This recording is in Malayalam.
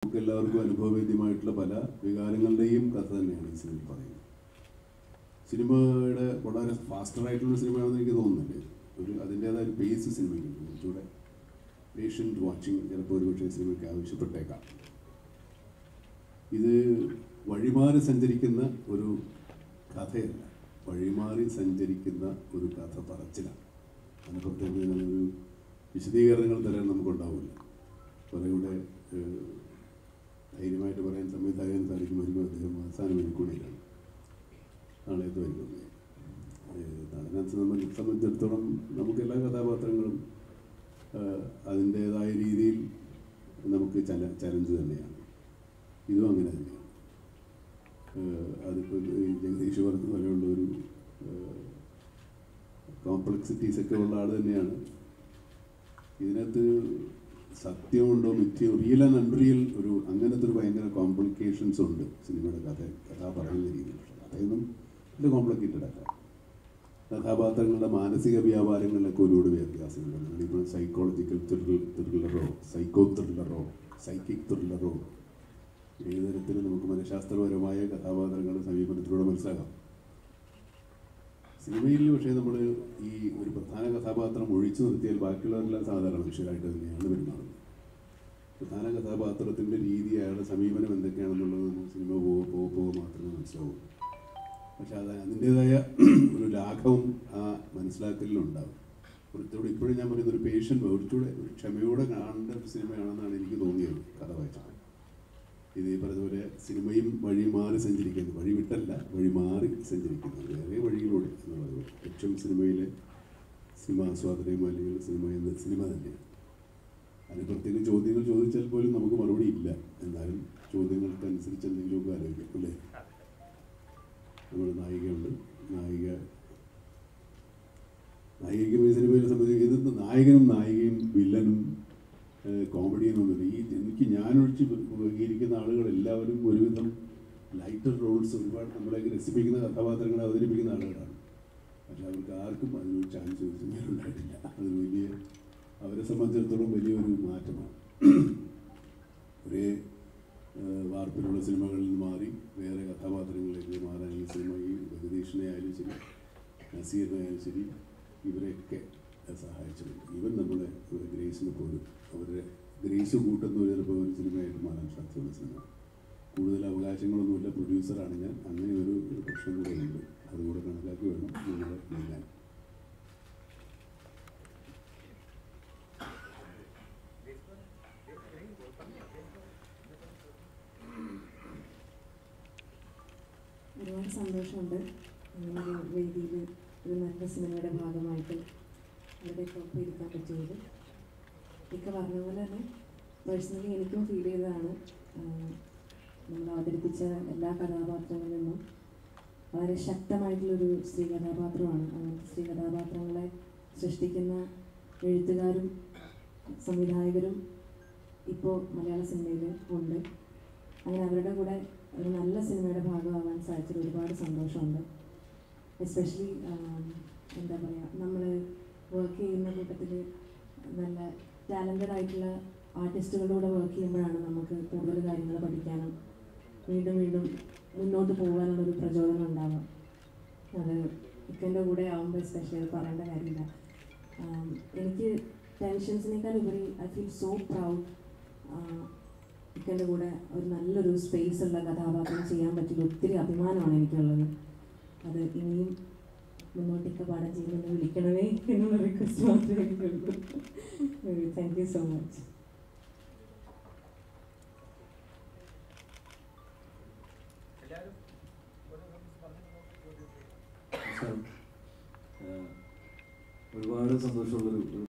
നമുക്ക് എല്ലാവർക്കും അനുഭവവേദ്യമായിട്ടുള്ള പല വികാരങ്ങളുടെയും കഥ തന്നെയാണ് ഈ സിനിമ പറയുന്നത് സിനിമയുടെ വളരെ ഫാസ്റ്റർ ആയിട്ടുള്ള സിനിമയാണെന്ന് എനിക്ക് തോന്നുന്നില്ല ഒരു അതിൻ്റേതായ ഒരു പേസ് സിനിമയ്ക്കുണ്ട് കുറച്ചുകൂടെ പേഷ്യൻ്റ് വാച്ചിങ് ചിലപ്പോൾ ഒരു പക്ഷേ സിനിമയ്ക്ക് ആവശ്യപ്പെട്ടേക്കാം ഇത് വഴിമാറി സഞ്ചരിക്കുന്ന ഒരു കഥയല്ല വഴിമാറി സഞ്ചരിക്കുന്ന ഒരു കഥ പറച്ചിലാണ് അതിന് പ്രത്യേകം ഒരു വിശദീകരണങ്ങൾ തരാൻ നമുക്കുണ്ടാവില്ല കുറേയൂടെ ഏഹ്, ധൈര്യമായിട്ട് പറയാൻ സംവിധായകൻ സാധിക്കുമായിരിക്കും അദ്ദേഹം അവസാനം എനിക്കൂടിയിലാണ് നാളെ വരുന്നത് നടനെ സംബന്ധി- സംബന്ധിച്ചിടത്തോളം നമുക്ക് എല്ലാ കഥാപാത്രങ്ങളും ഏഹ്, അതിൻ്റേതായ രീതിയിൽ നമുക്ക് ചല ചലഞ്ച് തന്നെയാണ് ഇതും അങ്ങനെ തന്നെയാണ് ഏഹ്, അതിപ്പോൾ ഈ ജഗദീഷ് പറഞ്ഞ പോലെയുള്ള ഒരു കോംപ്ലക്സിറ്റീസ് ഒക്കെ ഉള്ള ആൾ തന്നെയാണ് ഇതിനകത്ത് സത്യമുണ്ടോ മിഥ്യോ റിയൽ ആൻഡ് അൺറിയൽ ഒരു അങ്ങനത്തെ ഒരു ഭയങ്കര കോംപ്ലിക്കേഷൻസ് ഉണ്ട് സിനിമയുടെ കഥ കഥ പറയുന്ന രീതിയിൽ പക്ഷെ കഥയൊന്നും വലിയ കോംപ്ലിക്കേറ്റഡ് അല്ല കഥാപാത്രങ്ങളുടെ മാനസിക വ്യാപാരങ്ങളിലൊക്കെ ഒരുപാട് വ്യത്യാസങ്ങളുണ്ട് നിങ്ങളിപ്പോൾ സൈക്കോളജിക്കൽ ത്രില്ലറോ സൈക്കോ ത്രില്ലറോ സൈക്കിക് ത്രില്ലറോ ഏത് തരത്തിലും നമുക്ക് മനഃശാസ്ത്രപരമായ കഥാപാത്രങ്ങളുടെ സമീപനത്തിലൂടെ മനസ്സിലാക്കാം സിനിമയിൽ പക്ഷേ നമ്മൾ ഈ ഒരു പ്രധാന കഥാപാത്രം ഒഴിച്ചു നിർത്തിയാൽ ബാക്കിയുള്ളവരെല്ലാം സാധാരണ മനുഷ്യരായിട്ട് തന്നെയാണ് പെരുമാറുന്നത് പ്രധാന കഥാപാത്രത്തിൻ്റെ രീതി അയാളുടെ സമീപനം എന്തൊക്കെയാണെന്നുള്ളത് നമുക്ക് സിനിമ പോകെ പോകെ പോകെ മാത്രമേ മനസ്സിലാവൂ പക്ഷെ അത് അതിൻ്റെതായ ഒരു ലാഘവം ആ മനസ്സിലാക്കലിലുണ്ടാവും കുറച്ചുകൂടി ഇപ്പോഴും ഞാൻ പറയുന്ന ഒരു പേഷ്യൻ്റ് കുറച്ചുകൂടെ ഒരു ക്ഷമയോടെ കാണേണ്ട ഒരു സിനിമയാണെന്നാണ് എനിക്ക് തോന്നിയത് കഥ വായിച്ചത് ഇത് ഈ പറഞ്ഞതുപോലെ സിനിമയും വഴി മാറി സഞ്ചരിക്കുന്നു വഴി വിട്ടല്ല വഴി മാറി സഞ്ചരിക്കുന്നു വേറെ വഴിയിലൂടെ എന്നുള്ളത് ലക്ഷ്യം സിനിമയിലെ സിനിമ ആസ്വാദനയും അല്ലെങ്കിൽ സിനിമ എന്ന സിനിമ തന്നെയാണ് അതിന് പ്രത്യേക ചോദ്യങ്ങൾ ചോദിച്ചാൽ പോലും നമുക്ക് മറുപടി ഇല്ല എന്നാലും ചോദ്യങ്ങൾക്കനുസരിച്ച് എന്തെങ്കിലുമൊക്കെ ആലോചിക്കാം അല്ലേ നമ്മുടെ നായികയുണ്ട് നായിക നായികയ്ക്ക് ഈ സിനിമയെ സംബന്ധിച്ച് ഇത് നായകനും നായികയും വില്ലനും കോമഡിയൊന്നുമില്ല ഈ എനിക്ക് ഞാനൊഴിച്ച് ഇരിക്കുന്ന ആളുകൾ എല്ലാവരും ഒരുവിധം ലൈറ്റർ റോൾസ് ഒരുപാട് നമ്മളെയൊക്കെ രസിപ്പിക്കുന്ന കഥാപാത്രങ്ങളെ അവതരിപ്പിക്കുന്ന ആളുകളാണ് പക്ഷെ അവർക്ക് ആർക്കും അതിനൊരു ചാൻസ് ഉണ്ടായിട്ടില്ല അത് വലിയ അവരെ സംബന്ധിച്ചിടത്തോളം വലിയൊരു മാറ്റമാണ് ഒരേ ഏഹ്, വാർപ്പിലുള്ള സിനിമകളിൽ നിന്ന് മാറി വേറെ കഥാപാത്രങ്ങളിലേക്ക് മാറാൻ ഈ സിനിമ ഈ ജഗദീഷിനെ ആയാലും ശരി നസീറിനെ ആയാലും ശരി ഇവരെയൊക്കെ സഹായിച്ചിട്ടുണ്ട് ഈവൻ നമ്മുടെ ഒരു ഗ്രേസിനെ പോലും അവരുടെ ഗ്രേസ് കൂട്ടുന്ന ഒരു ചിലപ്പോൾ ഒരു സിനിമയായിട്ട് മാറാൻ സാധ്യതയുള്ള സിനിമ കൂടുതൽ അവകാശങ്ങളൊന്നുമില്ല പ്രൊഡ്യൂസറാണ് ഞാൻ അങ്ങനെ ഒരു ഒരു പ്രശ്നം കൂടെ ഉണ്ട് അതുകൂടെ കണക്കാക്കി വേണം നമ്മൾ നീങ്ങാൻ ഒരുപാട് സന്തോഷമുണ്ട് ഇങ്ങനെ ഒരു വേദിയിൽ ഒരു നല്ല സിനിമയുടെ ഭാഗമായിട്ട് അവരുടെയൊക്കെ ഒപ്പം ഇരിക്കാൻ പറ്റിയത് ഇക്ക പറഞ്ഞ പോലെ തന്നെ പേഴ്സണലി എനിക്കും ഫീൽ ചെയ്തതാണ് ആഹ് നമ്മൾ അവതരിപ്പിച്ച എല്ലാ കഥാപാത്രങ്ങളിൽ നിന്നും വളരെ ശക്തമായിട്ടുള്ളൊരു സ്ത്രീ കഥാപാത്രമാണ് അങ്ങനത്തെ സ്ത്രീ കഥാപാത്രങ്ങളെ സൃഷ്ടിക്കുന്ന എഴുത്തുകാരും സംവിധായകരും ഇപ്പോൾ മലയാള സിനിമയിൽ ഉണ്ട് അങ്ങനെ അവരുടെ കൂടെ ഒരു നല്ല സിനിമയുടെ ഭാഗമാവാൻ സാധിച്ചത് ഒരുപാട് സന്തോഷമുണ്ട് എസ്പെഷ്യലി എന്താ പറയുക നമ്മൾ വർക്ക് ചെയ്യുന്ന കൂട്ടത്തിൽ നല്ല ടാലൻറ്റഡ് ആയിട്ടുള്ള ആർട്ടിസ്റ്റുകളുടെ കൂടെ വർക്ക് ചെയ്യുമ്പോഴാണ് നമുക്ക് കൂടുതൽ കാര്യങ്ങൾ പഠിക്കാനും വീണ്ടും വീണ്ടും മുന്നോട്ട് പോകാനുള്ള ഒരു പ്രചോദനം ഉണ്ടാവുക അത് ഇക്കൻ്റെ കൂടെ ആകുമ്പോൾ എസ്പെഷ്യലി അത് പറയേണ്ട കാര്യമില്ല ആം, എനിക്ക് ടെൻഷൻസിനേക്കാൾ ഉപരി ഐ ഫീൽ സോ പ്രൗഡ് ഇക്കൻ്റെ കൂടെ ഒരു നല്ലൊരു സ്പേസ് ഉള്ള കഥാപാത്രം ചെയ്യാൻ പറ്റിയ ഒത്തിരി അഭിമാനമാണ് എനിക്കുള്ളത് അത് ഇനിയും മുന്നോട്ടേക്ക് പാഠം ചെയ്യുമെന്ന് വിളിക്കണമേ എന്നുള്ള റിക്വസ്റ്റ് മാത്രമേ എനിക്കുള്ളൂ താങ്ക് യു സോ മച്ച് നമസ്കാരം. ഏഹ് ഒരുപാട് സന്തോഷമുള്ളൊരു